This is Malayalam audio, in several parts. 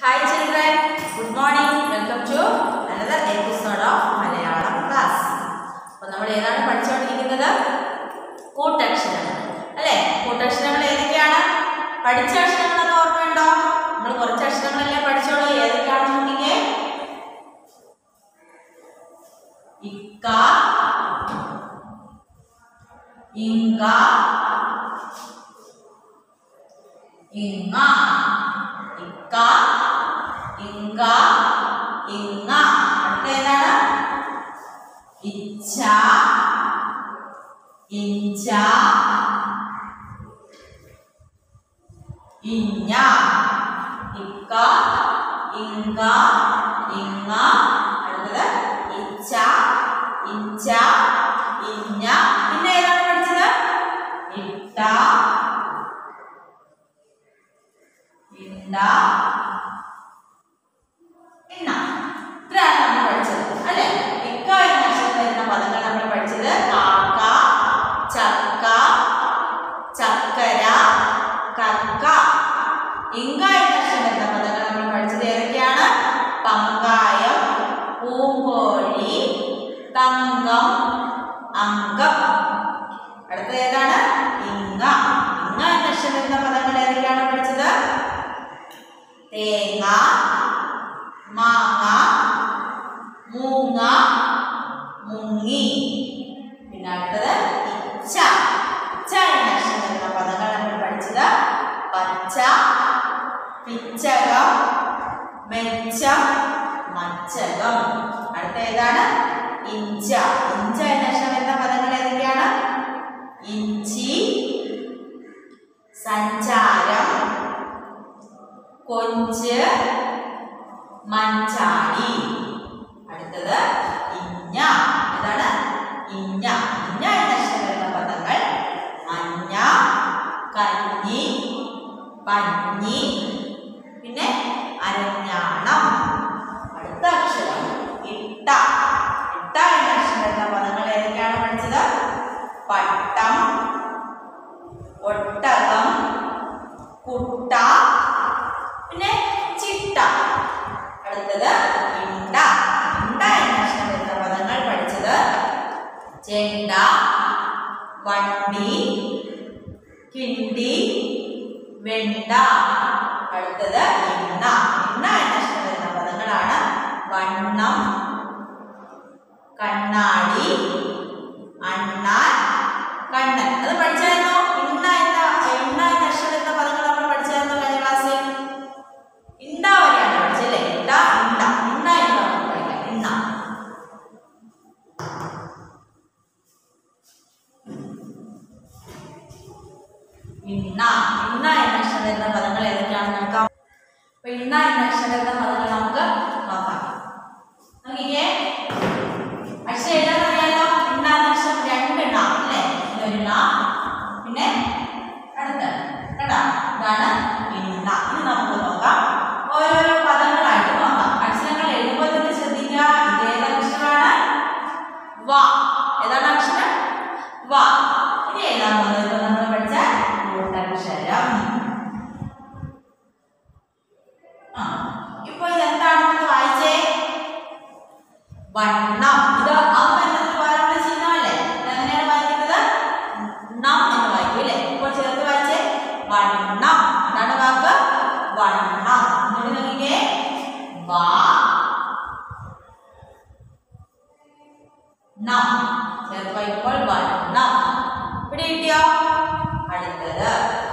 Hi children, good morning. Welcome to another episode of Malayalam class. അപ്പോൾ നമ്മൾ ഏതാണ് പഠിച്ചുകൊണ്ടിരിക്കുന്നത് കൂട്ടക്ഷരങ്ങൾ അല്ലേ കൂട്ടക്ഷരങ്ങൾ ഏതൊക്കെയാണ് പഠിച്ച അക്ഷരങ്ങളെന്ന് ഓർമ്മയുണ്ടോ നമ്മൾ കുറച്ച് അക്ഷരങ്ങളല്ലേ പഠിച്ചോളൂ ഏതൊക്കെയാണെന്ന് നോക്കിക്കേ ഇക്ക ഇങ്ക ഇങ്ങ ഇക്ക ഇങ്ക ഇങ്ങ അടുത്ത ഏതാണ് ഇച്ഛ ഇഞ്ച ഇഞ്ഞ ഇക്ക ഇങ്ക ഇങ്ങ അടുത്തത് ഇച്ഛ ഇഞ്ച ഇഞ്ഞ പിന്നെ ഏതാണ് പഠിച്ചത് ഇട്ട ഇണ്ട എണ്ണ ഇത്രയാണ് നമ്മൾ പഠിച്ചത് അല്ലേ ഇക്ക എന്ന അക്ഷരം വരുന്ന പദങ്ങൾ നമ്മൾ പഠിച്ചത് കാക്ക ചക്ക ചക്കര കക്ക ഇങ്ക എന്ന അക്ഷരം വരുന്ന പദങ്ങൾ നമ്മൾ പഠിച്ചത് ഏതൊക്കെയാണ് പങ്കായം പൂങ്കോഴി തങ്കം അങ്കം അടുത്ത ഏതാണ് ഇങ്ങ ഇങ്ങ എന്ന അക്ഷരം വരുന്ന പദങ്ങൾ ഏതൊക്കെയാണ് പഠിച്ചത് തേങ്ങ മാങ്ങ മൂങ്ങ മുങ്ങി പിന്നെ അടുത്തത് ഇച്ച ഇച്ച എന്ന അക്ഷരം വരുന്ന പദങ്ങൾ നമ്മൾ പഠിച്ചത് പച്ച പിച്ചകം മെച്ചം മച്ചകം അടുത്ത ഏതാണ് ഇഞ്ച ഇഞ്ച എന്ന അക്ഷരം വരുന്ന പദങ്ങൾ ഏതൊക്കെയാണ് ഇഞ്ചി സഞ്ചാരം കൊഞ്ച് മഞ്ചാടി അടുത്തത് ഇഞ്ഞ ഏതാണ് ഇഞ്ഞ ഇഞ്ഞ എന്ന അക്ഷരം വരുന്ന പദങ്ങൾ മഞ്ഞ കഞ്ഞി പഞ്ഞി പിന്നെ അരഞ്ഞാണം അടുത്ത അക്ഷരം ഇട്ട ഇട്ട എന്ന അക്ഷരം വരുന്ന പദങ്ങൾ ഏതൊക്കെയാണ് പഠിച്ചത് പട്ടം ഒട്ടകം കുട്ട പിന്നെ ചിട്ട അടുത്തത് ഇണ്ട ഇണ്ട എന്ന അക്ഷരം വരുന്ന പദങ്ങൾ പഠിച്ചത് ചെണ്ട വണ്ടി കിണ്ടി വെണ്ട അടുത്തത് എണ്ണ എണ്ണ എന്ന അക്ഷരം വരുന്ന പദങ്ങളാണ് വണ്ണം കണ്ണാടി അണ്ണാൻ കണ്ണൻ അത് പഠിച്ചായിരുന്നോ ഇണ്ണ എന്ന എണ്ണ എന്ന അക്ഷരം എന്ന പദങ്ങൾ നമ്മൾ പഠിച്ചായിരുന്നോ കഴിഞ്ഞ ക്ലാസ്സിൽ ഇണ്ട വരെയാണ് പഠിച്ചല്ലേ ഇണ്ട ഇണ്ട ഇണ്ണ എന്ന് നമുക്ക് പഠിക്കാം ഇണ്ണ ഇണ്ണ ഇണ്ണ എന്ന അക്ഷരം വരുന്ന പദങ്ങൾ ഏതൊക്കെയാണെന്ന് നോക്കാം അപ്പൊ ഇണ്ണ എന്ന അക്ഷരം വരുന്ന പദങ്ങൾ നമുക്ക് നോക്കാം നോക്കിക്കേ അക്ഷരം എഴുതാൻ അറിയാലോ ഇണ്ണ എന്ന അക്ഷരം രണ്ടെണ്ണ അല്ലേ ഇതൊരെണ്ണ പിന്നെ അടുത്ത കേട്ടാ ഇതാണ് ഇണ്ണ ഇനി നമുക്ക് നോക്കാം ഓരോരോ പദങ്ങളായിട്ട് നോക്കാം അക്ഷരങ്ങൾ എഴുതുമ്പോൾ തന്നെ ശ്രദ്ധിക്കുക ഇത് ഏത് അക്ഷരമാണ് വ ഏതാണ് അക്ഷരം വ ഇനി ഏതാണ് ഇപ്പൊ നമ്മൾ പഠിച്ച കൂട്ടക്ഷരം ആ ഇപ്പൊ ഇത് എന്താണെന്ന് വായിച്ചേ വണ്ണം ഇത് അം എന്നതിന് പകരമുള്ള ചിഹ്നമല്ലേ ഇത് എങ്ങനെയാണ് വായിക്കുന്നത് ണം എന്ന് വായിക്കും അല്ലേ ഇപ്പോൾ ചേർത്ത് വായിച്ചേ വണ്ണം എന്താണ് വാക്ക് വണ്ണം എന്നിട്ട് നോക്കിക്കേ വാ ണം ചേർത്ത് വായിക്കുമ്പോൾ വണ്ണം ഇവിടെ കിട്ടിയോ അടുത്തത്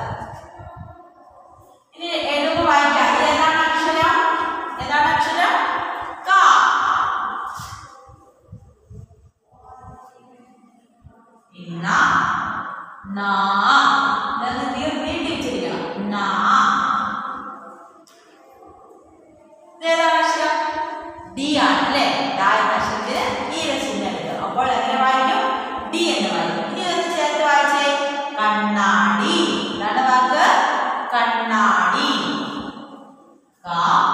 ഇനി എഴുതുമ്പോൾ വായിക്കാം ഇത് ഏതാണ് അക്ഷരം ഏതാണ് അക്ഷരം ക ഇന്ന നാ ഇതൊന്ന് നീ- നീട്ടി വെച്ചിരിക്കണം നാ ഇതേതാണ് അക്ഷരം ഡി ആണ് അല്ലേ ഡ എന്ന അക്ഷരത്തിന് ഈ എന്ന ചിഹ്നം കിട്ടും അപ്പോൾ എങ്ങനെ വായിക്കും ഡി എന്ന് വായിക്കും ഇനി ഒന്ന് ചേർത്ത് വായിച്ചേ കണ്ണാടി എന്താണ് വാക്ക് കണ്ണാടി ക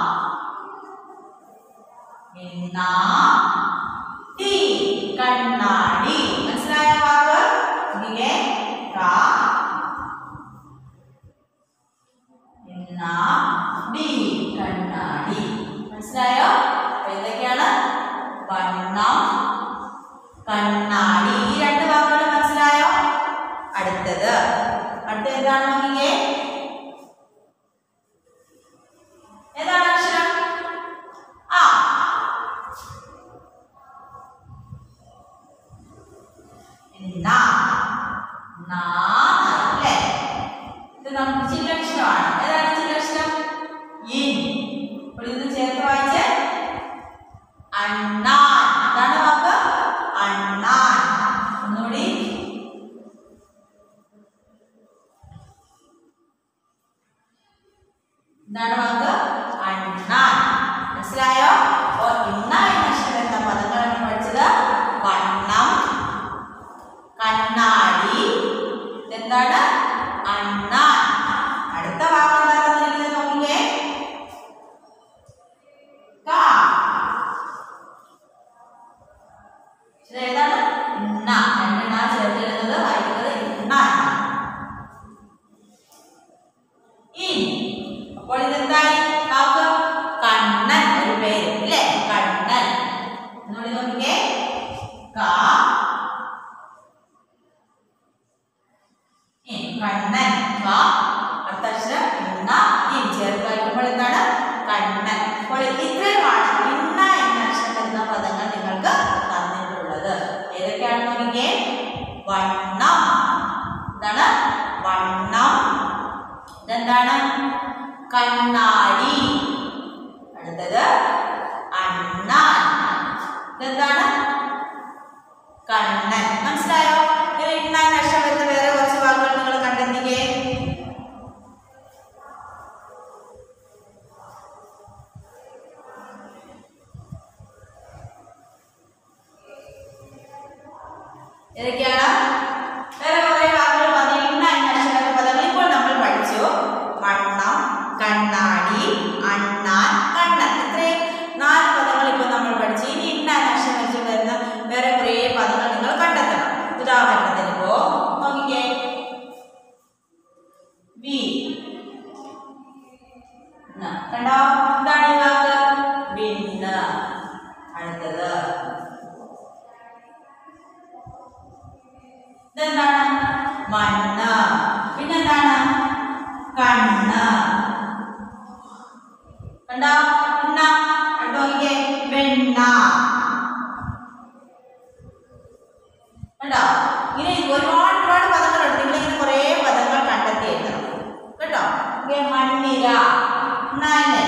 ഇന്ന ടി കണ്ണാടി മനസ്സിലായ വാക്ക് ഇങ്ങനെ ക ഇന്ന ഡി കണ്ണാടി മനസ്സിലായോ അപ്പോൾ ഇന്ന എന്ന അക്ഷരം എന്ന പദങ്ങളാണ് പഠിച്ചത് വണ്ണം കണ്ണാടി എന്താണ് അണ്ണാൻ അടുത്ത വാക്ക് എന്താ തന്നിരിക്കുന്നത് നോക്കിക്കേ കാ ഇത് ഏതാണ് ഇണ്ണ രണ്ടെണ്ണ ചേർത്ത് എഴുതുന്നത് വായിക്കുന്നത് ഇണ്ണ ഇൻ അപ്പോൾ ഇതെന്തായി വാക്ക് കണ്ണൻ ഒരു പേര് അല്ലേ കണ്ണൻ ഒന്നുകൂടി നോക്കിക്കേ കാ ഇൻ കണ്ണൻ കാ അടുത്ത അക്ഷരം ഇണ്ണ ഇൻ ചേർത്ത് വായിക്കുമ്പോൾ എന്താണ് കണ്ണൻ അപ്പോൾ ഇത്രയുമാണ് ഇണ്ണ എന്ന അക്ഷരം എന്ന പദങ്ങൾ നിങ്ങൾക്ക് തന്നിട്ടുള്ളത് ഏതൊക്കെയാണ് നോക്കിക്കേ വണ്ണം എന്താണ് വണ്ണം ഇതെന്താണ് കണ്ണാടി അടുത്തത് അണ്ണാൻ ഇതെന്താണ് കണ്ണൻ മനസ്സിലായോ ഇതിൽ ഇണ്ണാൻ അക്ഷരം വരുന്ന വേറെ കുറച്ച് വാക്കുകൾ നിങ്ങൾ കണ്ടെത്തിക്കേ ഏതൊക്കെയാണ് വേറെ കുറെ വാക്കുകൾ പറഞ്ഞു ഇണ്ണ എന്ന അക്ഷരങ്ങളുടെ പദങ്ങൾ ഇപ്പോൾ നമ്മൾ പഠിച്ചു വണ്ണം കണ്ണാടി അണ്ണാൻ കണ്ണൻ ഇത്രയും നാല് പദങ്ങൾ ഇപ്പോൾ നമ്മൾ പഠിച്ചു ഇനി ഇണ്ണ എന്ന അക്ഷരം വെച്ച് വരുന്ന വേറെ കുറേ പദങ്ങൾ നിങ്ങൾ കണ്ടെത്തണം ഉദാഹരണത്തിന് ഇപ്പോ നോക്കിക്കേ വി ന. കണ്ടോ എന്താണ് ഈ വാക്ക് വിണ്ണ് അടുത്തത് ഇതെന്താണ് മണ്ണ് പിന്നെന്താണ് കണ്ണ് കണ്ടോ എണ്ണ കണ്ടോ നോക്കിക്കേ വെണ്ണ കണ്ടോ ഇങ്ങനെ ഒരുപാട് ഒരുപാട് പദങ്ങളുണ്ട് നിങ്ങളിങ്ങനെ കുറേ പദങ്ങൾ കണ്ടെത്തി എഴുതണം കേട്ടോ ഓക്കേ, മണ്ണിര എണ്ണ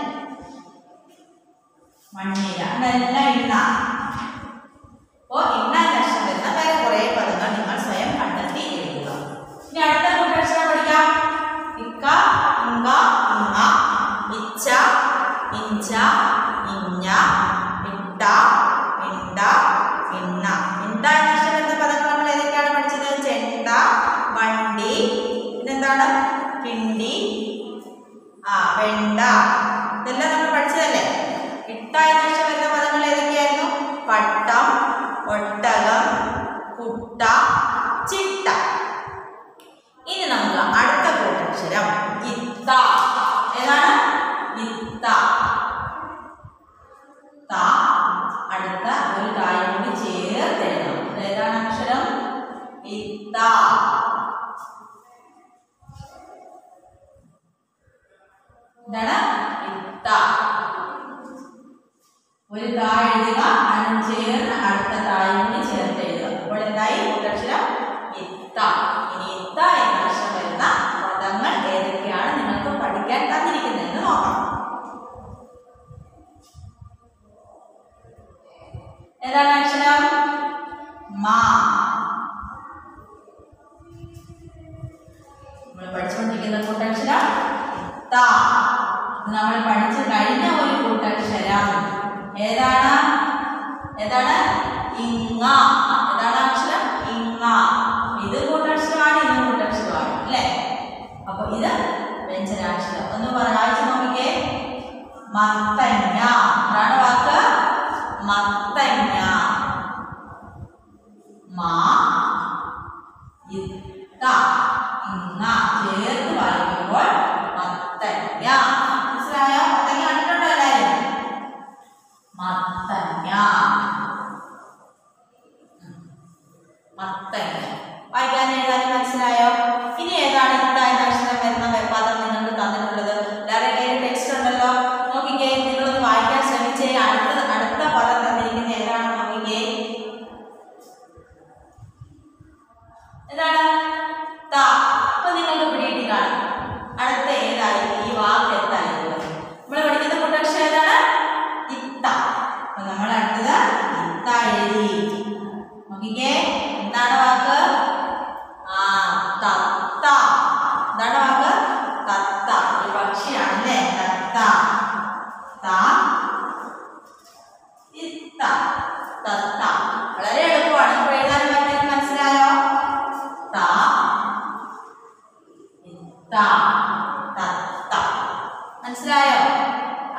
മണ്ണിര എല്ലാം ഇണ്ണ അപ്പോൾ ഇന്ന ലക്ഷം വരുന്ന വേറെ കുറേ പദങ്ങൾ നിങ്ങൾ സ്വയം കണ്ടെത്തി എഴുതുക ഇനി അടുത്ത കൂട്ടക്ഷരം പഠിക്കാം ഇക്ക ഇങ്ക ഇങ്ങ ഇച്ച ഇഞ്ച ഇഞ്ഞ ഇട്ട ഇണ്ട ഇണ്ണ ഇണ്ട എന്ന അക്ഷരം വരുന്ന പദങ്ങൾ നമ്മൾ ഏതൊക്കെയാണ് പഠിച്ചത് ചെണ്ട വണ്ടി പിന്നെന്താണ് കിണ്ടി ആ വെണ്ട ഇതെല്ലാം നമ്മൾ പഠിച്ചതല്ലേ ഇട്ട എന്ന അക്ഷരം വരുന്ന പദങ്ങൾ ഏതൊക്കെയായിരുന്നു പട്ടം ഒട്ടകം കുട്ട ചിട്ട ഇനി നമുക്ക് അടുത്ത കൂട്ടക്ഷരം ഇത്ത ഏതാണ് ഇത്ത ത അടുത്ത ഒരു കാര്യം കൂടി ചേർത്ത് എഴുതണം ഇത് ഏതാണ് അക്ഷരം ഇത്ത ഇതാണ് ഇത്ത ഒരു താ എഴുതുക അതിന് ചേർന്ന് അടുത്ത തായും കൂടി ചേർത്ത് എഴുതുക അപ്പോൾ എന്തായി കൂട്ടക്ഷരം ഇത്ത ഇനി ഇത്ത എന്ന അക്ഷരം വരുന്ന പദങ്ങൾ ഏതൊക്കെയാണ് നിങ്ങൾക്ക് പഠിക്കാൻ തന്നിരിക്കുന്നതെന്ന് നോക്കാം ഏതാണ് അക്ഷരം മാ നമ്മൾ പഠിച്ചുകൊണ്ടിരിക്കുന്ന കൂട്ടക്ഷരം ത ഇത് നമ്മൾ പഠിച്ചു കഴിഞ്ഞ ഒരു കൂട്ടക്ഷരം ഏതാണ് ഏതാണ് ഇങ്ങ ഏതാണ് അക്ഷരം ഇങ്ങ ഇത് കൂട്ടക്ഷരമാണ് ഇത് കൂട്ടക്ഷരമാണ് അല്ലേ അപ്പൊ ഇത് വ്യഞ്ജനാക്ഷരം ഒന്ന് വായിച്ചു നോക്കിക്കേ മത്തങ്ങ എന്താണ് വാക്ക് മത്തങ്ങ മാ ഇത്ത ഇങ്ങ ചേർത്ത് വായിക്കുമ്പോൾ മത്തങ്ങ മനസ്സിലായോ മത്തങ്ങ കണ്ടിട്ടുണ്ടോ എല്ലാവരും മത്തങ്ങ മത്തങ്ങ വായിക്കാൻ എഴുതാനും മനസ്സിലായോ ഇനി ഏതാണ് ഇത്ത എന്ന അക്ഷരം വരുന്ന പദം നിങ്ങൾക്ക് തന്നിട്ടുള്ളത് വേറെ കയ്യിൽ ടെക്സ്റ്റ് ഉണ്ടല്ലോ നോക്കിക്കേ നിങ്ങളൊന്ന് വായിക്കാൻ ശ്രമിച്ചേ അടുത്ത അടുത്ത പദം തന്നിരിക്കുന്ന ഏതാണെന്ന് നോക്കിക്കേ എന്താണ് ത അപ്പൊ നിങ്ങൾക്ക് പിടിയിട്ട് കാണും അടുത്ത ഏതായിരിക്കും ഈ വാക്ക് എന്തായിരിക്കും നമ്മൾ പഠിക്കുന്ന കൂട്ടക്ഷരം ഏതാണ് ഇത്ത അപ്പൊ നമ്മൾ അടുത്തത് ഇത്ത എഴുതി നോക്കിക്കേ എന്താണ് വാക്ക് ആ തത്ത എന്താണ് വാക്ക് തത്ത ഒരു പക്ഷിയാണ് അല്ലേ തത്ത ത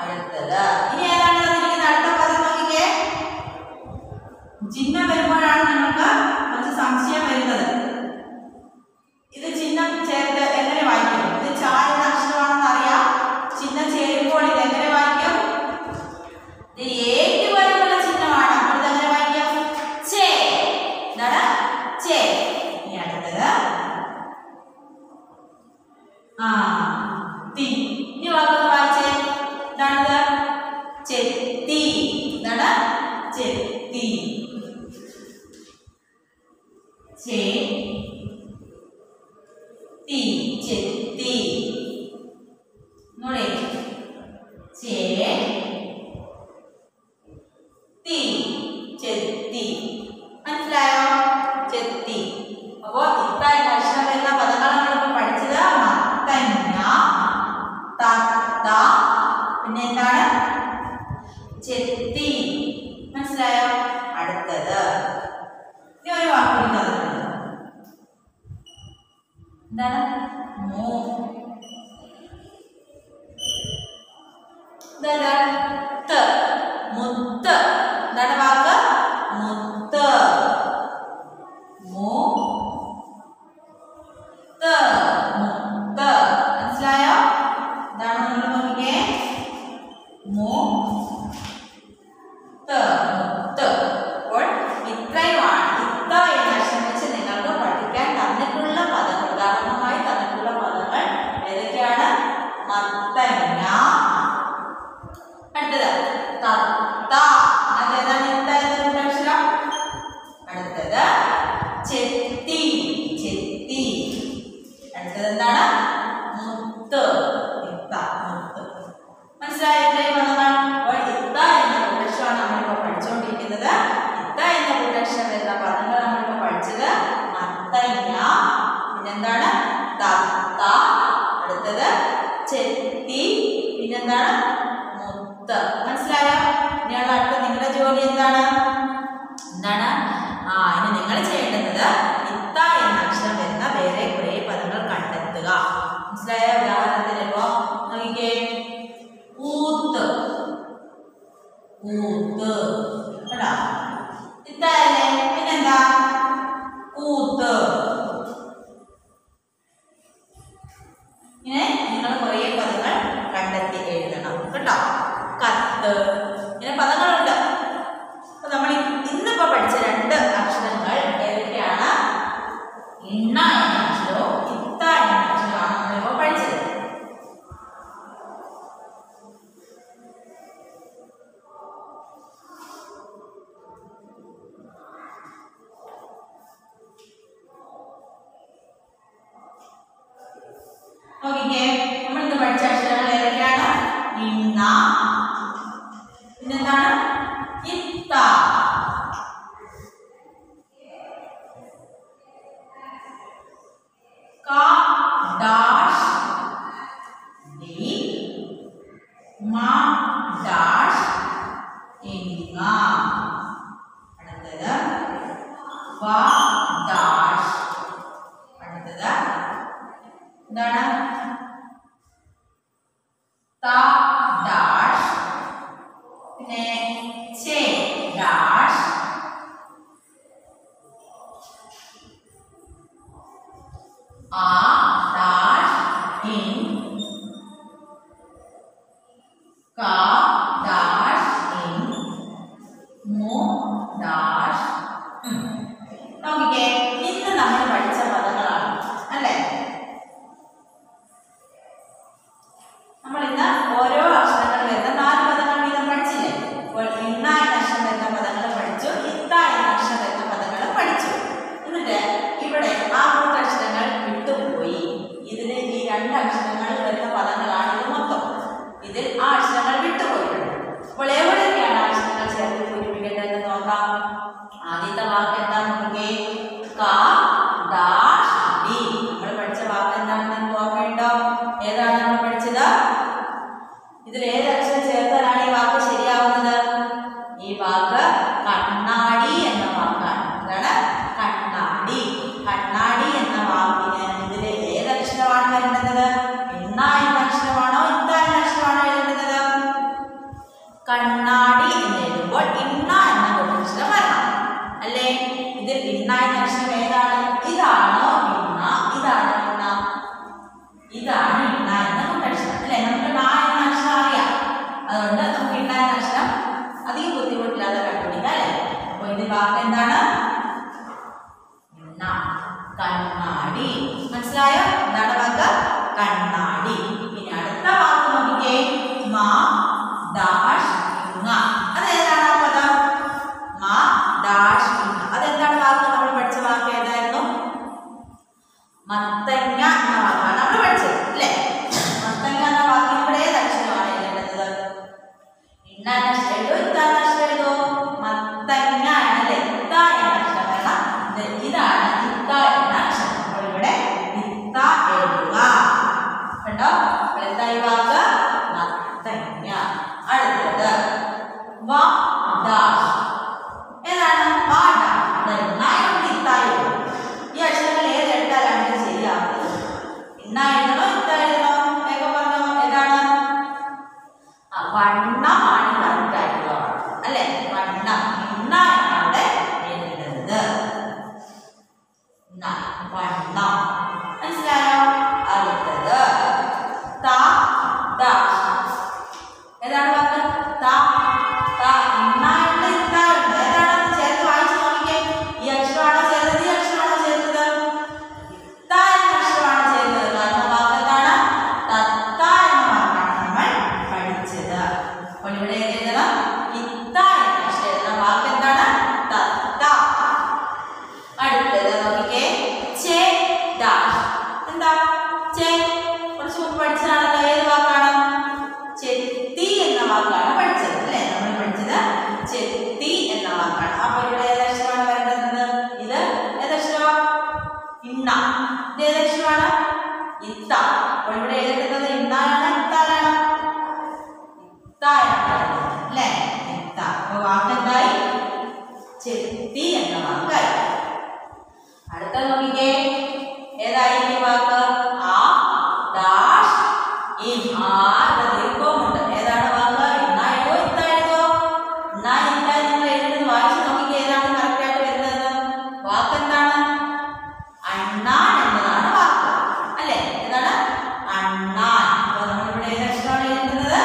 അടുത്തത് ഇനി ഏതാണ് തന്നിരിക്കുന്ന അടുത്ത പദം നോക്കിക്കേ ചിഹ്നം വരുമ്പോഴാണ് നിങ്ങൾക്ക് കുറച്ച് സംശയം വരുന്നത് ഇത് ചിഹ്നം ചേർത്ത് എങ്ങനെ വായിക്കും ഇത് ച എന്ന അക്ഷരമാണെന്ന് അറിയാം ചിഹ്നം ചേരുമ്പോൾ ഇത് എങ്ങനെ വായിക്കും ഇത് ഏഴ് വരെയുള്ള ചിഹ്നമാണ് അപ്പോൾ ഇത് എങ്ങനെ വായിക്കും ചേ എന്താണ് ചേ ഇനി അടുത്തത് ആ തി ഇനി വാക്കൊന്ന് വായിച്ചേ എന്താണിത് ചെത്തി എന്താണ് ചെത്തി ചേ തി ചെത്തി നോടേ ചേ തി ചെത്തി മനസ്സിലായോ ചെത്തി അപ്പോ ഇത്തായി അക്ഷരം വരുന്ന പദങ്ങൾ നമ്മളിപ്പോ പഠിച്ചത് മത്തങ്ങ തത്ത പിന്നെ എന്താണ് ചെത്തി മനസ്സിലായോ അടുത്തത് ഇനി ഒരു വാക്കുകൂടി തന്നിട്ടുണ്ട് എന്താണ് മോ ഇതാണ് ത മുത്ത് എന്താണ് വാക്ക് മുത്ത് മോ ത മുത്ത് മനസ്സിലായോ എന്താണ് നിങ്ങൾ നോക്കിക്കേ മോ ത മുത്ത് അപ്പോൾ ഇത്രയുമാണ് ഇത്ത എന്ന അക്ഷരം വെച്ച് നിങ്ങൾക്ക് പഠിക്കാൻ തന്നിട്ടുള്ള പദങ്ങൾ ഉദാഹരണമായി തന്നിട്ടുള്ള പദങ്ങൾ ഏതൊക്കെയാണ് മത്തങ്ങ അടുത്തത് തത്ത അതേതാണ് ഇത്ത എന്ന അക്ഷരം അടുത്തത് ചെത്തി ചെത്തി അടുത്തത് എന്താണ് മുത്ത് ഇത്ത മുത്ത് മനസ്സിലായോ ഇത്രയും പദങ്ങൾ അപ്പോൾ ഇത്ത എന്ന കൂട്ടക്ഷരമാണ് നമ്മളിപ്പോൾ പഠിച്ചുകൊണ്ടിരിക്കുന്നത് ഇത്ത എന്ന കൂട്ടക്ഷരം വരുന്ന പദങ്ങൾ നമ്മളിപ്പോൾ പഠിച്ചത് മത്തങ്ങ പിന്നെന്താണ് തത്ത അടുത്തത് ചെത്തി പിന്നെന്താണ് മുത്ത് മനസ്സിലായോ ഇനിയുള്ള അടുത്ത നിങ്ങളുടെ ജോലി എന്താണ് എന്താണ് ആ ഇനി നിങ്ങൾ ചെയ്യേണ്ടത് ഇത്ത എന്ന അക്ഷരം വരുന്ന വേറെ കുറേ പദങ്ങൾ കണ്ടെത്തുക മനസ്സിലായ ഉദാഹരണത്തിന് ഇപ്പോ നോക്കിക്കേ ഊത്ത് ഊത്ത് കേട്ടോ ഇത്തല്ലേ പിന്നെന്താ കൂത്ത് ഇങ്ങനെ നിങ്ങൾ കുറേ പദങ്ങൾ കണ്ടെത്തി എഴുതണം കേട്ടോ കത്ത് ഇങ്ങനെ പദങ്ങളുണ്ട് അപ്പൊ നമ്മൾ ഇന്നിപ്പോ പഠിച്ച രണ്ട് അക്ഷരങ്ങൾ ഏതൊക്കെയാണ് ഇണ്ണ എന്ന അക്ഷരവും ഇത്ത എന്ന അക്ഷരമാണ് നമ്മളിപ്പോ പഠിച്ചത് നോക്കിക്കേ നമ്മൾ ഇന്ന് പഠിച്ച അക്ഷരങ്ങൾ ഏതൊക്കെയാണ് ഇണ്ണ പിന്നെന്താണ് ഇത്ത ക ഡാഷ് ഡി മ ഡാഷ് ഇങ്ങ അടുത്തത് വ ഡാഷ് അടുത്തത് എന്താണ് ത ഡാഷ് പിന്നെ ചെ ഡാഷ് ആ ഡാഷ് ഇൻ ക ഡാഷ് ഇൻ മു ഡാഷ് ഉം. നോക്കിക്കേ ഇന്ന് നമ്മൾ പഠിച്ച പദങ്ങളാണ് അല്ലേ നമ്മൾ ഇന്ന് ഓരോ അക്ഷരങ്ങൾ വരുന്ന നാല് പദങ്ങൾ വീതം പഠിച്ചില്ലേ അപ്പോൾ ഇണ്ണ എന്ന അക്ഷരം വരുന്ന പദങ്ങൾ പഠിച്ചു ഇത്ത എന്ന അക്ഷരം വരുന്ന പദങ്ങൾ പഠിച്ചു എന്നിട്ട് ഇവിടെ ആ മൂന്ന് അക്ഷരങ്ങൾ വിട്ടുപോയി ഇതിന് ഈ രണ്ട് അക്ഷരങ്ങൾ വരുന്ന പദങ്ങളാണ് ഇത് മൊത്തം ഇതിൽ ആ അക്ഷരങ്ങൾ വിട്ടുപോയിട്ടുണ്ട് അപ്പോൾ എവിടെയൊക്കെയാണ് ആ അക്ഷരങ്ങൾ ചേർത്ത് പൂരിപ്പിക്കേണ്ടതെന്ന് നോക്കാം ആദ്യത്തെ വാക്ക് എന്താ നോക്കിയേ ക ഡാഷ് ഡി നമ്മൾ പഠിച്ച വാക്ക് എന്താണെന്ന് നിങ്ങൾക്ക് ഓർമ്മയുണ്ടോ ഏതാണ് നമ്മൾ പഠിച്ചത് ഇതിൽ ഏത് അക്ഷരം ചേർത്താലാണ് ഈ വാക്ക് ശരിയാവുന്നത് ഈ വാക്ക് കണ്ണാടി എന്ന വാക്കാണ് എന്താണ് കണ്ണാടി കണ്ണാടി എന്ന വാക്കിന് ഇതിൽ ഏത് അക്ഷരമാണ് വരേണ്ടത് എണ്ണ എന്ന അക്ഷരമാണോ ഇത്ത എന്ന അക്ഷരമാണോ എഴുതേണ്ടത് കണ്ണാടി എന്ന് എഴുതുമ്പോൾ ഇണ്ണ എന്ന കൂട്ടക്ഷരം വരണം അല്ലേ ഇതിൽ ഇണ്ണ എന്ന അക്ഷരം ഏതാണ് ഇതാണോ ഇണ്ണ ഇതാണോ ഇണ്ണ ഇതാണ് ഇണ്ണ എന്ന കൂട്ടക്ഷരം അല്ലേ നമുക്ക് ണ എന്ന അക്ഷരം അറിയാം അതുകൊണ്ട് നമുക്ക് ഇണ്ണ എന്ന അക്ഷരം അധികം ബുദ്ധിമുട്ടില്ലാതെ കണ്ടുപിടിക്കാം അല്ലേ അപ്പോൾ ഇതിന്റെ വാക്ക് എന്താണ് ഇണ്ണ കണ്ണാടി മനസ്സിലായോ എന്താണ് വാക്ക് കണ്ണാടി ഇനി അടുത്ത വാക്ക് നോക്കിക്കേ മാ ഡാഷ് ഇങ്ങ അതേതാണ് ആ പദം മാ ഡാഷ് ഇങ്ങ അതെന്താണ് വാക്ക് നമ്മൾ പഠിച്ച വാക്ക് ഏതായിരുന്നു മത്തങ്ങ എന്ന വാക്കാണ് നമ്മൾ പഠിച്ചത് അല്ലേ മത്തങ്ങ എന്ന വാക്കിന് ഇവിടെ ഏത് അക്ഷരമാണ് എഴുതേണ്ടത് ഇന്ന എന്ന അക്ഷരം എഴുതോ ഇത്ത എന്ന അക്ഷരം എഴുതോ മത്തങ്ങ എന്നല്ലേ ഇത്ത എന്ന അക്ഷരം വേണം ഇത് ഇതാണ് ഇത്ത എന്ന അക്ഷരം അപ്പോൾ ഇവിടെ ഇത്ത എഴുതുക കണ്ടോ അപ്പോൾ എന്താ ഈ വാക്ക് മത്തങ്ങ അടുത്തത് വ ഡാഷ് ഏതാണ് വ ഡാഷ് ഇന്നായോണ്ട് ഇത്തായോ ഈ അക്ഷരങ്ങൾ ഏത് എടുത്താലാണ് ഇത് ശരിയാവുന്നത് ഇന്ന എഴുതണോ ഇത്ത എഴുതണോ വേഗം പറഞ്ഞോ ഏതാണ് ആ, വണ്ണമാണ് കറക്റ്റ് ആയിട്ടുള്ള വാക്ക്. അല്ലേ വണ്ണം ഇന്ന എന്നാണ് അവിടെ എഴുതേണ്ടത് ഇന്ന, വണ്ണം മനസ്സിലായോ അടുത്തത് ത ദാഷ് ഏതാണ് വാക്ക് ത ത ഇന്നായിട്ട് ഇത്തായിട്ട് ഏതാണെന്ന് ചേർത്ത് വായിച്ച് നോക്കിക്കേ ഈ അക്ഷരമാണോ ചേർത്തത് ഈ അക്ഷരമാണോ ചേർത്തത് ഇത്ത എന്ന അക്ഷരമാണ് ചേർത്തത് കാരണം വാക്ക് എന്താണ് തത്ത എന്ന വാക്കാണ് നമ്മൾ പഠിച്ചത് അപ്പോൾ ഇവിടെ എഴുതണം ഇത്ത എന്ന അക്ഷരം എഴുതണം വാക്ക് എന്താണ് തത്ത അടുത്തത് നോക്കിക്കേ ചെ ഡാഷ് എന്താ ചെ കുറച്ച് മുമ്പ് പഠിച്ചതാണല്ലോ ഏത് വാക്കാണ് ചെത്തി എന്ന വാക്കാണ് പഠിച്ചത് അല്ലേ നമ്മൾ പഠിച്ചത് ചെത്തി എന്ന വാക്കാണ് അപ്പൊ ഇവിടെ ഏതക്ഷരമാണ് വരേണ്ടത് ഇത് ഏതക്ഷരമാണ് ഇണ്ണ ഇത് ഏതക്ഷരമാണ് ഇത്ത അപ്പോൾ ഇവിടെ എഴുതേണ്ടത് ഇണ്ണാണ് ഇത്താലാണ് ഇത്തായാണ് അല്ലേ ഇത്ത അപ്പൊ വാക്കെന്തായി ചെത്തി എന്ന വാക്കായി അടുത്ത നോക്കിക്കേ ഏതായിരിക്കും വാക്ക് ആ ഡാഷ് ഇൻ ആ എന്ന ദീർഘവുമുണ്ട് ഏതാണ് വാക്ക് ഇന്നായിട്ടോ ഇത്തായിട്ടോ ഇന്നാ ഇത്തായി നിങ്ങൾ എഴുതുന്നത് വായിച്ച് നോക്കിക്കേ ഏതാണ് കറക്റ്റ് ആയിട്ട് വരുന്നത് വാക്ക് എന്താണ് അണ്ണാൻ എന്നതാണ് വാക്ക് അല്ലേ ഏതാണ് അണ്ണാൻ അപ്പൊ നമ്മളിവിടെ ഏതക്ഷരമാണ് എഴുതുന്നത്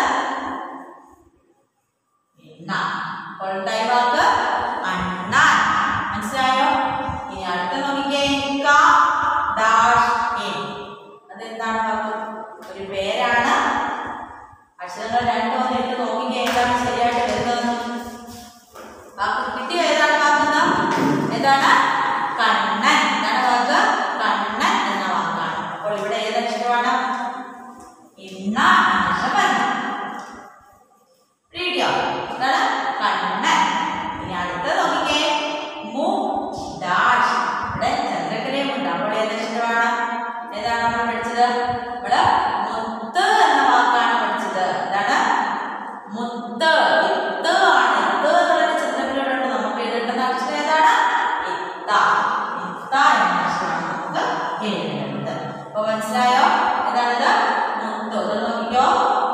എണ്ണ അപ്പോൾ എന്തായി വാക്ക് അണ്ണാൻ മനസ്സിലായോ ഇനി അടുത്ത നോക്കിക്കേ ക ഡാഷ് എ അതെന്താണ് വാക്ക് ഒരു പേരാണ് അക്ഷരങ്ങൾ രണ്ടോ ഒന്ന് ഇട്ട് നോക്കിക്കേ എന്താണ് ശരിയായിട്ട് വരുന്നത് വാക്ക് കിട്ടിയ ഏതാണ് വാക്കെന്താ എന്താണ് കണ്ണൻ എന്താണ് വാക്ക് കണ്ണൻ എന്ന വാക്കാണ് അപ്പോൾ ഇവിടെ ഏത് അക്ഷരമാണ് ഇന്ന എന്ന അക്ഷരം വരണം റീഡിയോ എന്താണ് കണ്ണൻ ഇനി അടുത്ത നോക്കിക്കേ മു ഡാഷ് ഇവിടെ ചന്ദ്രക്കലയുമുണ്ട് അപ്പോൾ ഏത് അക്ഷരമാണ് ഏതാണ് നമ്മൾ പഠിച്ചത് നമ്മള് മുത്ത് എന്ന വാക്കാണ് പഠിച്ചത് എന്താണ് മുത്ത് ഇത്ത് ആണ് ഇത്ത് എന്നുള്ളൊരു ചന്ദ്രക്കലയുണ്ട് നമുക്ക് എഴുതേണ്ടുന്ന അക്ഷരം ഏതാണ് ഇത്ത ഇത്ത എന്ന അക്ഷരമാണ് നമുക്ക് എഴുതേണ്ടത് അപ്പൊ മനസ്സിലായോ ഏതാണിത് മുത്ത് ഇത് നോക്കിക്കോ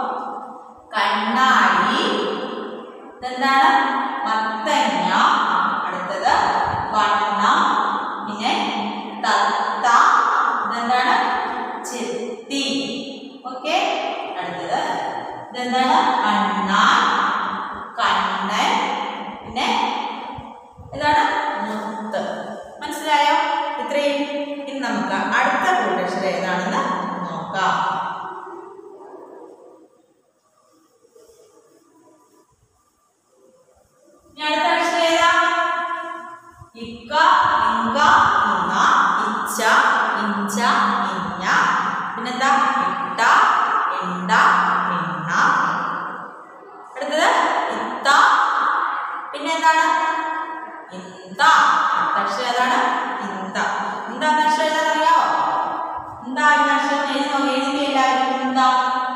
കണ്ണാടി ഇതെന്താണ് മത്തങ്ങ അടുത്തത് വണ്ണം പിന്നെ തത്ത ഇതെന്താണ് ചെത്തി ഓക്കെ അടുത്തത് ഇതെന്താണ് അണ്ണാൻ കണ്ണൻ പിന്നെ ഇതാണ് മുത്ത് മനസ്സിലായോ ഇത്രയും ഇനി നമുക്ക് അടുത്ത കൂട്ടക്ഷരം ഏതാണെന്ന് നോക്കാം ഇനി അടുത്ത അക്ഷരം ഏതാ ഇക്ക ഇങ്ക ഇങ്ങ ഇച്ച ഇഞ്ച ഇഞ്ഞ പിന്നെന്താ ഇട്ട എണ്ട എണ്ണ അടുത്തത് ഇത്ത പിന്നെ എന്താണ് ഇന്ത അടുത്ത അക്ഷരം ഏതാണ് ഇന്ത എന്താ എന്ന അക്ഷരം ഏതാണെന്ന് അറിയാവോ എന്താ ഈ അക്ഷരം എഴുതി നോക്കി എഴുതിയില്ലായിരിക്കും എന്താ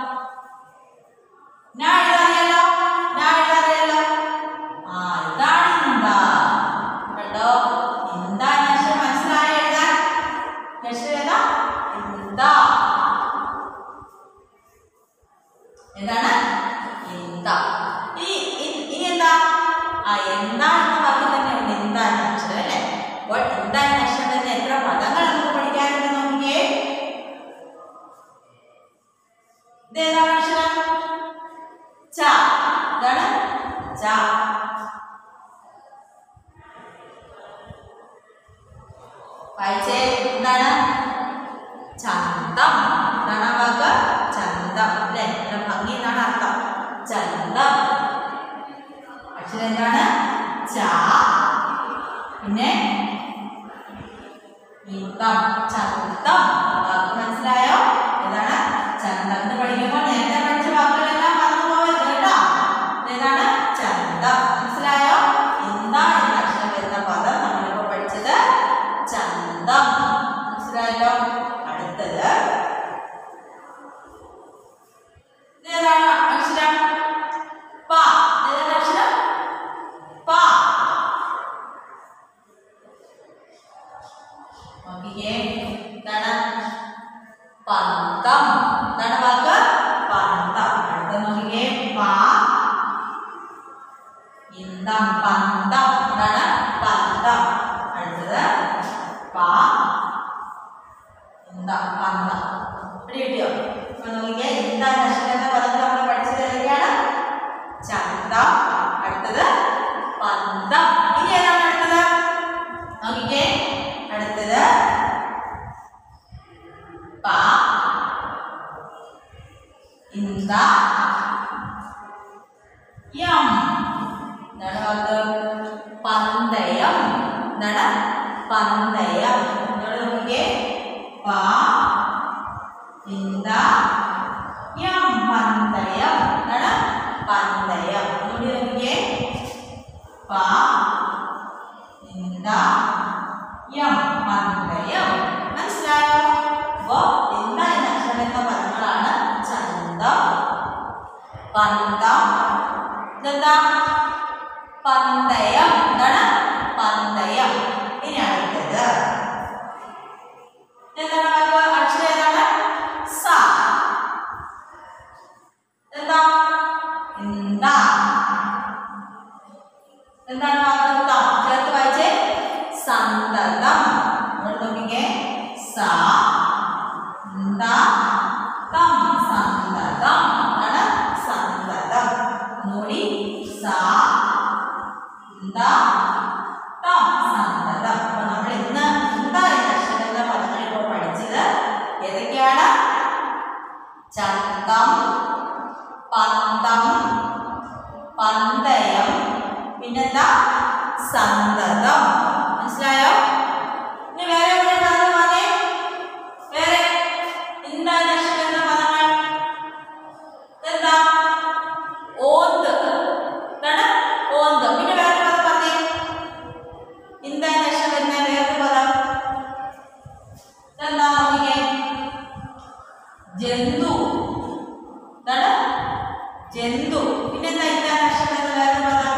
ഞാൻ എഴുതാറിയല്ലോ ഞാൻ എഴുതാറിയല്ലോ ആ ഇതാണ് എന്താ കണ്ടോ എന്താ എന്ന അക്ഷരം മനസ്സിലായോ എഴുതാൻ ഈ അക്ഷരം ഏതാ എന്താ എന്താണ് ഇന്ത ഈ ച ഇതാണ് ച വായിച്ചേ എന്താണ് ചന്തം എന്താണ് ആ വാക്ക് ചന്തം അല്ലേ നല്ല ഭംഗി എന്നാണ് അർത്ഥം ചന്തം അക്ഷരം എന്താണ് ച പിന്നെ ഇതം ചന്തം വാക്ക് മനസ്സിലായോ ഏതാണ് ചന്തം എന്ന് പഠിക്കുമ്പോൾ നേരത്തെ പഠിച്ച വാക്കുകളെല്ലാം മറന്നു പോകരുത് കേട്ടോ ഏതാണ് ചന്തം മനസ്സിലായോ എന്താ എന്ന അക്ഷരം വരുന്ന പദം നമ്മളിപ്പോൾ പഠിച്ചത് ചന്തം മനസ്സിലായല്ലോ അടുത്തത് ഏതാണ് അക്ഷരം പ ഏതാണ് അക്ഷരം പ നോക്കിക്കേ എന്താണ് പന്തം എന്താണ് വാക്ക് പന്തം അടുത്ത നോക്കിക്കേ പ ഇന്തം പന്തം എന്താണ് പന്തം അടുത്തത് പ ഇന്തം പന്തം ഇവിടെ കിട്ടിയോ അപ്പൊ നോക്കിക്കേ ഇന്ത നഷ്ട പദങ്ങൾ നമ്മൾ പഠിച്ചത് ഏതൊക്കെയാണ് ചന്തം അടുത്തത് പന്തം ഇനി ഏതാണ് അടുത്തത് നോക്കിക്കേ അടുത്തത് പ ഇന്ത യം എന്താണ് വാക്ക് പന്തയം എന്താണ് പന്തയം നിങ്ങൾ നോക്കിക്കേ പ ഇന്ത യം പന്തയം എന്താണ് പന്തയം ഒന്നുകൂടി നോക്കിക്കേ പ ഇന്ത യം പന്തയം മനസ്സിലായോ അപ്പോ എന്താ എന്ന അക്ഷരം എന്ന പദങ്ങളാണ് ചന്തം പന്തം ഇതെന്താ പന്തയം എന്താണ് പന്തയം ഇനി അടുത്തത് എന്താണ് വാക്ക് അക്ഷരം ഏതാണ് സ എന്താ എന്താ എന്താണ് വാക്ക് ത ചേർത്ത് വായിച്ചേ സന്തതം ഇവിടെ നോക്കിക്കേ സ ന്ത തം സന്തതം ആണ് സന്തതം ഒന്നുകൂടി സ ന്ത തം സന്തതം അപ്പൊ നമ്മൾ ഇന്ന് എന്ത എന്ന അക്ഷരം എന്ന പദങ്ങൾ ഇപ്പോൾ പഠിച്ചത് ഏതൊക്കെയാണ് ചന്തം പന്തം പന്തയം പിന്നെന്താ സന്തതം മനസ്സിലായോ ഇനി വേറെ എവിടെ പദങ്ങൾ പറഞ്ഞേ വേറെ എന്താ ലക്ഷ്യം എന്ന പദങ്ങൾ എന്താ ഓന്ത് എന്താണ് ഓന്ത് പിന്നെ വേറെ പദം പറഞ്ഞേ എന്താ ലക്ഷ്യം വരുന്ന വേറൊരു പദം എന്താ നോക്കിക്കേ ജന്തു എന്താണ് ജന്തു പിന്നെന്താ എന്താ ലക്ഷ്യം എന്ന വേറൊരു പദം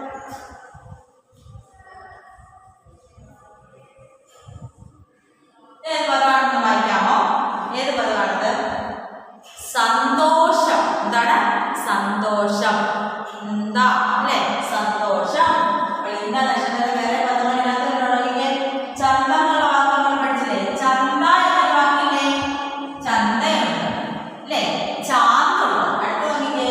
ഏത് പദമാണെന്ന് വായിക്കാമോ ഏത് പദമാണത് സന്തോഷം എന്താണ് സന്തോഷം എന്താ അല്ലേ സന്തോഷം അപ്പോൾ എന്താ നക്ഷത്രം വേറെ പദങ്ങളിനകത്ത് തുടങ്ങിയേ ചന്ത എന്നുള്ള വാക്ക് നമ്മൾ പഠിച്ചില്ലേ ചന്ത എന്ന വാക്കില്ലേ ചന്തയുണ്ട് അല്ലേ ചാന്തുണ്ട് അടുത്ത് നോക്കിക്കേ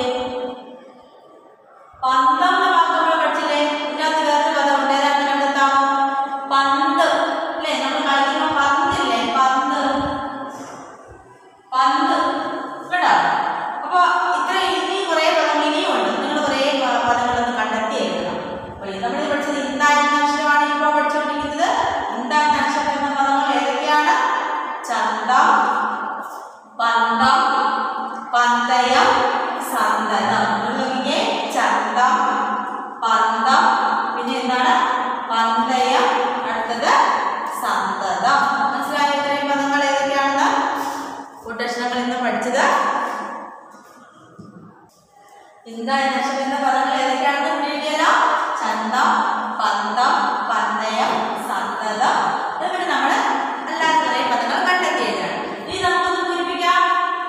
പന്തം എന്ന വാക്ക് നമ്മൾ പഠിച്ചില്ലേ ഇതിനകത്ത് വേറൊരു പദമുണ്ട് ഏതാണ്ട് കണ്ടെത്താമോ പന്ത് അല്ലേ നമ്മൾ കളിക്കുമ്പോൾ പന്തില്ലേ പന്ത് പന്ത് കേട്ടോ അപ്പൊ ഇത്ര ഇനി കുറെ പദങ്ങൾ ഇനിയും ഉണ്ട് നിങ്ങൾ കുറെ പദങ്ങളൊന്ന് കണ്ടെത്തി എഴുതണം അപ്പൊ ഇത് നമ്മൾ പഠിച്ചത് ഇന്ത എന്ന അക്ഷരമാണ് ഇപ്പോൾ പഠിച്ചുകൊണ്ടിരിക്കുന്നത് ഇന്ത എന്ന അക്ഷരം എന്ന പദങ്ങൾ ഏതൊക്കെയാണ് ചന്തം പന്തം പന്തയം സന്തതം നിങ്ങൾ നോക്കിക്കേ ചന്തം പന്തം പിന്നെ എന്താണ് പന്തയം അടുത്തത് സന്തതം മനസ്സിലായോ ഇത്രയും പദങ്ങൾ ഏതൊക്കെയാണെന്ന് കൂട്ടക്ഷരങ്ങൾ ഇന്ന് പഠിച്ചത് ഇന്ത എന്ന അക്ഷരം എന്ന പദങ്ങൾ ഏതൊക്കെയാണെന്ന് പിടികിട്ടിയല്ലോ ചന്തം പന്തം പന്തയം സന്തതം ഇതുപോലെ നമ്മൾ അല്ലാത്ത കുറേ പദങ്ങൾ കണ്ടെത്തി എഴുതണം ഇനി നമുക്കൊന്ന് പൂരിപ്പിക്കാം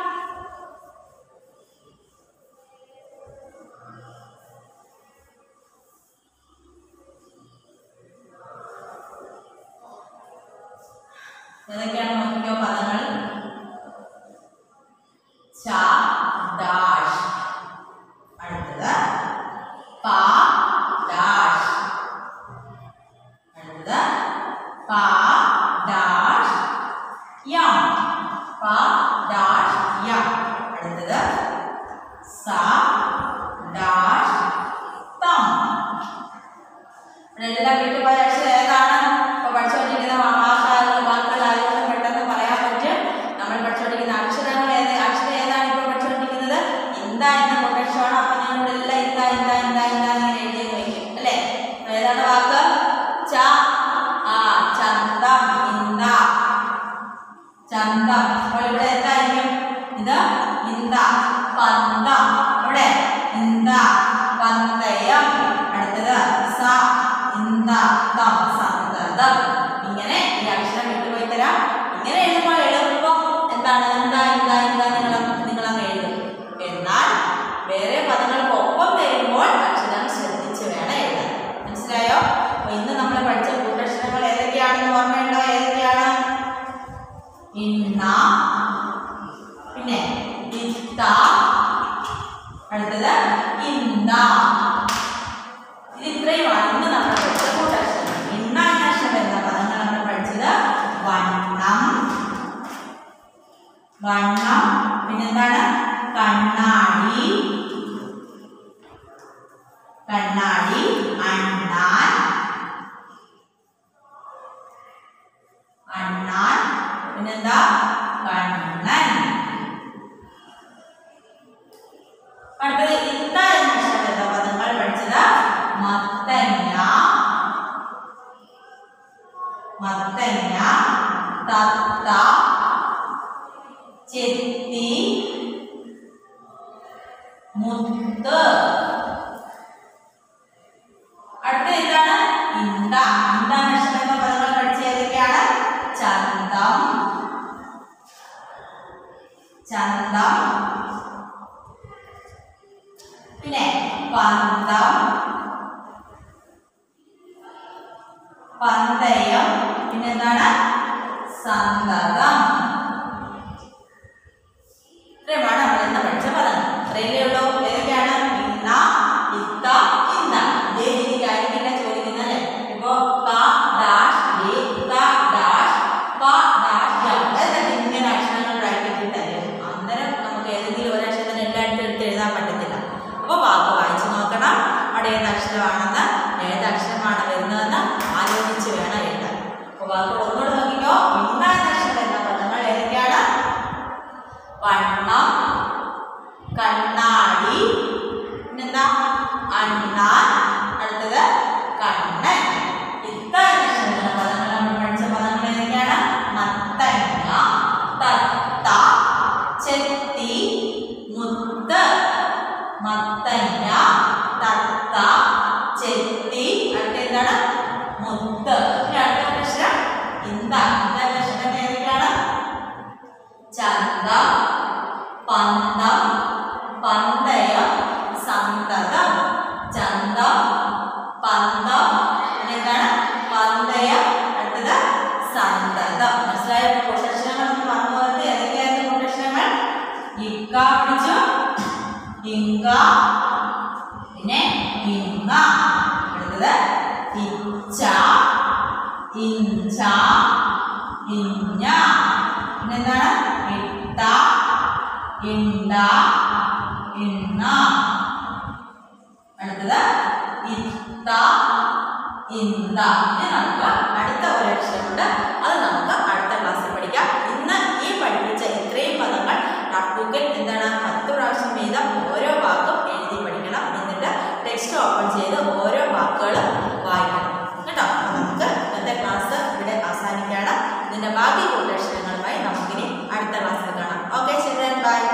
ഏതൊക്കെയാണ് നോക്കിയോ പദങ്ങൾ ച ഡാഷ് പന്തയം അടുത്തത് സ ഇന്ത തം സന്തതം ഇങ്ങനെ ഈ അക്ഷരം വിട്ടുപോയി തരാം ഇങ്ങനെ എഴുതുമ്പോൾ എളുപ്പം എന്താണ് എന്താ എന്താ എന്താ നിങ്ങൾ നിങ്ങൾ അങ്ങ് എഴുതും എന്നാൽ വേറെ പദങ്ങൾക്ക് ഒപ്പം തരുമ്പോൾ അക്ഷരം ശ്രദ്ധിച്ച് വേണം എഴുതാൻ മനസ്സിലായോ അപ്പൊ ഇന്ന് നമ്മൾ പഠിച്ച കൂട്ടക്ഷരങ്ങൾ ഏതൊക്കെയാണെന്ന് ഓർമ്മയുണ്ടോ ഏതൊക്കെയാണ് ഇന്ന പിന്നെ ഇത്ത അടുത്തത് ഇന്ത ഇത് ഇത്രയുമാണ് ഇന്ന് നമ്മൾ പഠിച്ച കൂട്ടക്ഷരം ഇന്ന എന്ന അക്ഷരം എന്ന പദങ്ങൾ നമ്മൾ പഠിച്ചത് വണ്ണം വണ്ണം പിന്നെന്താണ് കണ്ണാടി കണ്ണാടി അണ്ണാൻ അണ്ണാൻ പിന്നെന്താ കണ്ണൻ അടുത്തത് ഇത്ത എന്ന അക്ഷരത്തെ പദങ്ങൾ പഠിച്ചത് മത്തങ്ങ മത്തങ്ങ തത്ത ചെത്തി മുത്ത് അടുത്ത എന്താണ് ഇന്ത ഇന്ത നക്ഷത്ര പദങ്ങൾ പഠിച്ച ഏതൊക്കെയാണ് ചന്തം ചന്തം പിന്നെ പന്തം പന്തയം പിന്നെന്താണ് സന്തതം ഇത്രയുമാണ് നമ്മൾ ഇന്ന് പഠിച്ച പദങ്ങൾ ഇത്രയല്ലേ ഉള്ളൂ ഏതൊക്കെയാണ് ഇന്ന ഇത്ത ഇന്ന ഇതേ രീതിക്കായിരിക്കില്ല ചോദിക്കുന്നത് അല്ലേ ഇപ്പോ ക ഡാഷ് എ ക ഡാഷ് പ ഡാഷ് യ എന്നൊക്കെ ഇങ്ങനെ അക്ഷരങ്ങൾ ബ്രാക്കറ്റിൽ തരും അന്നേരം നമുക്ക് ഏതെങ്കിലും ഒരു അക്ഷരത്തിന് എല്ലായിടത്തും എടുത്ത് എഴുതാൻ പറ്റത്തില്ല അപ്പോൾ വാക്ക് വായിച്ചു നോക്കണം അവിടെ ഏത് അക്ഷരമാണെന്ന് ഏത് അക്ഷരമാണ് വരുന്നതെന്ന് ആലോചിച്ച് വേണം എഴുതാൻ അപ്പോൾ വാക്കുകൾ ഒന്നുകൂടെ നോക്കിക്കോ ഇന്ന എന്ന അക്ഷരം എന്ന പദങ്ങൾ ഏതൊക്കെയാണ് വണ്ണം കണ്ണാടി പിന്നെന്താ അണ്ണാൻ അടുത്തത് കണ്ണൻ ഇത്ത എന്ന പദങ്ങൾ നമ്മൾ പഠിച്ച പദങ്ങൾ ഏതൊക്കെയാണ് മത്തങ്ങ തത്ത ചെത്തി മുത്ത് മത്തങ്ങ തത്ത ചെത്തി അടുത്ത എന്താണ് മുത്ത് ഇനി അടുത്ത അക്ഷരം ഇന്ത ഇന്ത എന്ന അക്ഷരം ഏതൊക്കെയാണ് ചന്തം പന്തം പന്തയം സന്തതം ചന്തം പന്തം പിന്നെ എന്താണ് പന്തയം അടുത്തത് സന്തതം മനസ്സിലായ കൂട്ടക്ഷരങ്ങൾ എന്ന് പറഞ്ഞു പോകുന്നത് ഏതൊക്കെയായിരുന്നു കൂട്ടക്ഷരങ്ങൾ ഇക്ക പിടിച്ചു ഇങ്ക പിന്നെ ഇങ്ങ അടുത്തത് ഇച്ച ഇഞ്ച ഇഞ്ഞ പിന്നെന്താണ് ഇട്ട ഇണ്ട ഇണ്ണ അടുത്തത് ഇത്ത ഇന്ത ഇനി നമുക്ക് അടുത്ത ഒരു അക്ഷരമുണ്ട് അത് നമുക്ക് അടുത്ത ക്ലാസ്സിൽ പഠിക്കാം ഇന്ന് ഈ പഠിപ്പിച്ച ഇത്രയും പദങ്ങൾ റഫ് ബുക്കിൽ എന്താണ് പത്ത് പ്രാവശ്യം വീതം ഓരോ വാക്കും എഴുതി പഠിക്കണം എന്നിട്ട് ടെക്സ്റ്റ് ഓപ്പൺ ചെയ്ത് ഓരോ വാക്കുകളും വായിക്കണം കേട്ടോ അപ്പോൾ നമുക്ക് ഇന്നത്തെ ക്ലാസ് ഇവിടെ അവസാനിക്കുകയാണ് ഇതിൻ്റെ ബാക്കി കൂട്ടക്ഷരങ്ങളുമായി നമുക്കിനി അടുത്ത ക്ലാസ്സിൽ കാണാം ഓക്കെ ചിൽഡ്രൻ ബൈ